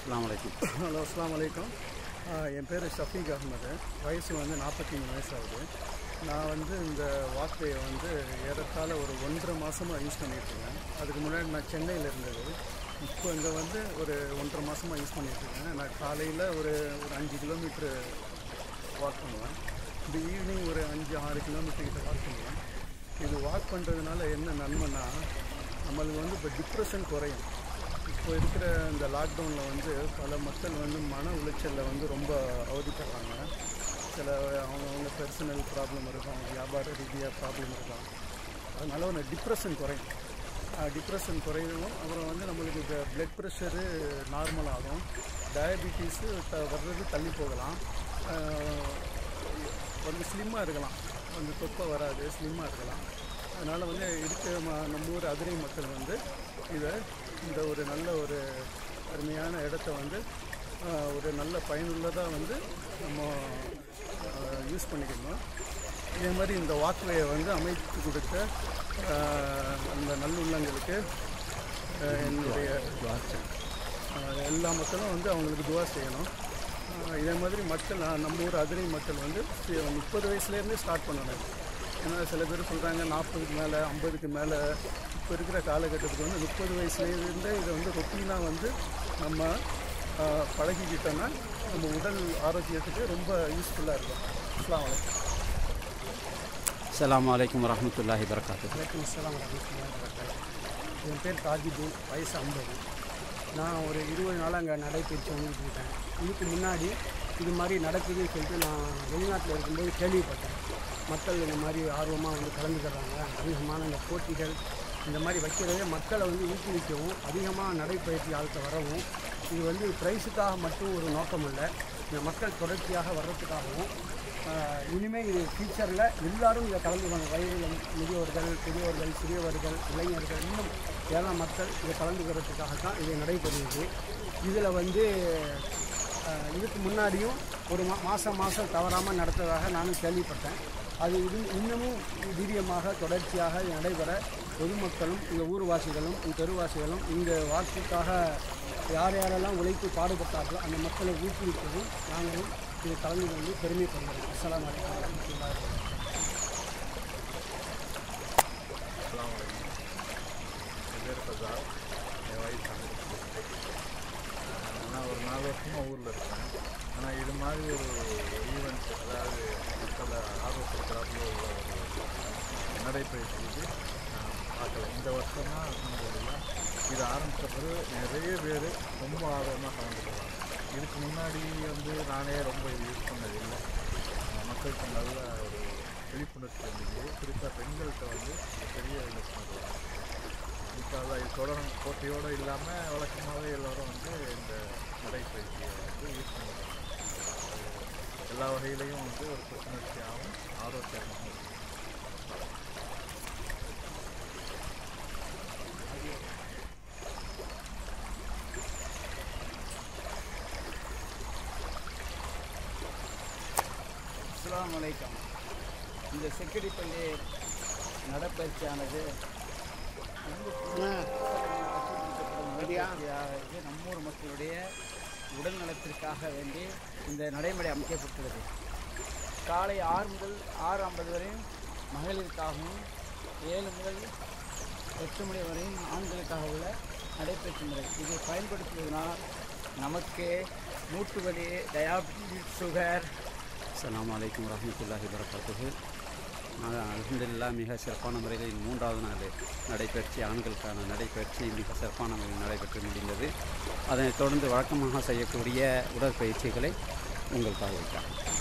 அஸ்ஸலாமு அலைக்கும் ஹலோ அஸ்லாம் வலைக்கம் என் பேர் ஷஃபீக் அகமது வயசு வந்து நாற்பத்தி மூணு வயசு ஆகுது நான் வந்து இந்த வாக்வேயை வந்து ஏறத்தாழ ஒரு ஒன்றரை மாதமாக யூஸ் பண்ணிகிட்ருக்கேன் அதுக்கு முன்னாடி நான் சென்னையில் இருந்தது இப்போ இங்கே வந்து ஒரு ஒன்றரை மாதமாக யூஸ் பண்ணிகிட்ருக்கேன் நான் காலையில் ஒரு ஒரு அஞ்சு கிலோமீட்ரு வாக் பண்ணுவேன் இந்த ஈவினிங் ஒரு அஞ்சு ஆறு கிலோமீட்டர் கிட்ட வாக் பண்ணுவேன் இது வாக் பண்ணுறதுனால என்ன நன்மைன்னா நம்மளுக்கு வந்து இப்போ டிப்ரெஷன் குறையும் இப்போ இருக்கிற இந்த லாக்டவுனில் வந்து பல மக்கள் வந்து மன உளைச்சலில் வந்து ரொம்ப அவதிப்படுறாங்க சில அவங்கவுங்க பர்சனல் ப்ராப்ளம் இருக்கும் அவங்க வியாபார ரீதியாக ப்ராப்ளம் இருக்கும் அதனால ஒரு டிப்ரெஷன் குறையும் டிப்ரெஷன் குறையும் அப்புறம் வந்து நம்மளுக்கு இந்த பிளட் ப்ரெஷரு நார்மல் ஆகும் டயபிட்டிஸு த வர்றது தள்ளி போகலாம் ஆஹ் வந்து ஸ்லிம்மாக இருக்கலாம் அந்த தொப்பை வராது ஸ்லிம்மாக இருக்கலாம் அதனால் வந்து இருக்க ம- நம்ம ஊர் அதிரை மக்கள் வந்து இதை இந்த ஒரு நல்ல ஒரு அருமையான இடத்த வந்து ஆஹ், ஒரு நல்ல பயனுள்ளதாக வந்து நம்ம யூஸ் பண்ணிக்கணும் இதே மாதிரி இந்த வாக்வேயை வந்து அமைத்து கொடுத்த ஆஹ், அந்த நல்லுள்ளங்களுக்கு ஆஹ், என்னுடைய ஆஹ் எல்லா மக்களும் வந்து அவங்களுக்கு துவா செய்யணும் ஆஹ் இதே மாதிரி மக்கள் ஆஹ் நம்ம ஊர் அதிரை மக்கள் வந்து சி- முப்பது வயசுலேருந்தே ஸ்டார்ட் பண்ணணும் ஏன்னா சில பேர் சொல்கிறாங்க நாற்பதுக்கு மேலே ஐம்பதுக்கு மேலே இப்போ இருக்கிற காலகட்டத்துக்கு வந்து முப்பது வயசுலேருந்தே இதை வந்து ரொட்டீனாக வந்து நம்ம ஆஹ் பழகிக்கிட்டோன்னா நம்ம உடல் ஆரோக்கியத்துக்கு ரொம்ப யூஸ்ஃபுல்லாக இருக்கும் அஸ்ஸலாமு அலைக்கும் அஸ்ஸலாமு அலைக்கும் வரஹ்மத்துல்லாஹி வரகாத்து வலைக்கம் அஸ்ஸலாம் வரமத்துல்லாஹி வரகாத்துஹு என் பேர் தாஜிதீன் வயசு ஐம்பது நான் ஒரு இருபது நாள் அங்கே நடைபயிற்சி வந்துட்டு இருக்கேன் இதுக்கு முன்னாடி இது மாதிரி நடக்குதுன்னு சொல்லிட்டு நான் வெளிநாட்டில் இருக்கும்போது கேள்விப்பட்டேன் மக்கள் இந்த மாதிரி ஆர்வமாக வந்து கலந்துக்கிறாங்க அதிகமான இந்த போட்டிகள் இந்த மாதிரி வைக்கிறதே மக்களை வந்து ஊக்குவிக்கவும் அதிகமாக நடைப்பயிற்சி ஆட்கள் வரவும் இது வந்து ப்ரைஸுக்காக மட்டும் ஒரு நோக்கம் இல்லை இந்த மக்கள் தொடர்ச்சியாக வர்றதுக்காகவும் ஆஹ் இனிமேல் இது ஃபியூச்சரில் எல்லாரும் இதை கலந்துக்குவாங்க வயதில் முதியோர்கள் பெரியவர்கள் சிறியவர்கள் இளைஞர்கள் இன்னும் ஏழை மக்கள் இதை கலந்துக்கிறதுக்காக தான் இது நடைபெறுகிறது இதில் வந்து ஆஹ் இதுக்கு முன்னாடியும் ஒரு மா மாதம் மாதம் தவறாமல் நடத்துவதாக நானும் கேள்விப்பட்டேன் அது இது இன்னமும் வீரியமாக தொடர்ச்சியாக இது நடைபெற பொதுமக்களும் இந்த ஊர்வாசிகளும் இந்த தெருவாசிகளும் இந்த வாக்குக்காக யார் யாரெல்லாம் உழைத்து பாடுபட்டார்களோ அந்த மக்களை ஊக்குவிக்கவும் நாங்களும் இது கலந்து கொண்டு பெருமைப்படுகிறோம் அஸ்ஸலாமு அலைக்கும் வரஹ்மத்துல்லாஹி வபரகாத்துஹு. அஸ்ஸலாமு அலைக்கும் என் பேர் ஃபசால் என் வயசு ஐம்பது நான் ஒரு நாலு வருஷமாக ஊரில் இருக்கேன் ஆனால் இது மாதிரி ஒரு ஈவெண்ட் அதாவது மக்களை ஆர்வப்படுத்துகிறாப்புல உள்ள ஒரு நடைப்பயிற்சிக்கு நான் பார்க்கல இந்த வருஷம் தான் அல்ஹம்துலில்லாஹ் இது ஆரம்பித்த பிறகு நிறைய பேர் ரொம்ப ஆர்வமாக கலந்துக்கிறாங்க இதுக்கு முன்னாடி வந்து நானே ரொம்ப இது யூஸ் பண்ணதில்லை அஹ் மக்களுக்கு நல்ல ஒரு விழிப்புணர்ச்சி இருந்தது குறிப்பாக பெண்கள்கிட்ட வந்து ஒரு பெரிய விழிப்புணர்வு வரும். அதுக்காக இது தொடரும் போட்டியோடு இல்லாமல் வழக்கமாகவே எல்லோரும் வந்து இந்த நடைப்பயிற்சியை வந்து யூஸ் பண்ணுறாங்க எல்லா வகையிலையும் வந்து ஒரு புத்துணர்ச்சியாகவும் ஆரோக்கியமாகவும் இருக்கும் அஸ்ஸலாமு அலைக்கும் இந்த செக்யூரிட்டி பள்ளி நடப்பயிற்சியானது இது நம்மூர் மக்களுடைய உடல் நலத்திற்காக வேண்டி இந்த நடைமுறை அமைக்கப்பட்டுள்ளது காலை ஆறு முதல் ஆறு ஐம்பது வரையும் மகளிருக்காகவும் ஏழு முதல் எட்டு மணி வரையும் ஆண்களுக்காக உள்ள நடைபயிற்சி முறை இதை பயன்படுத்துவதனால் நமக்கு மூட்டு வலி டயாபிட்டிஸ் சுகர் அஸ்ஸலாமு அலைக்கும் வரஹ்மத்துல்லாஹி வரகாத்துஹு நான் அல்ஹம்துலில்லாஹ் மிக சிறப்பான முறையில் மூன்றாவது நாள் நடைபயிற்சி ஆண்களுக்கான நடைபயிற்சி மிக சிறப்பான முறையில் நடைபெற்று முடிந்தது அதனைத் தொடர்ந்து வழக்கமாக செய்யக்கூடிய உடற்பயிற்சிகளை உங்கள் பார்வைக்காக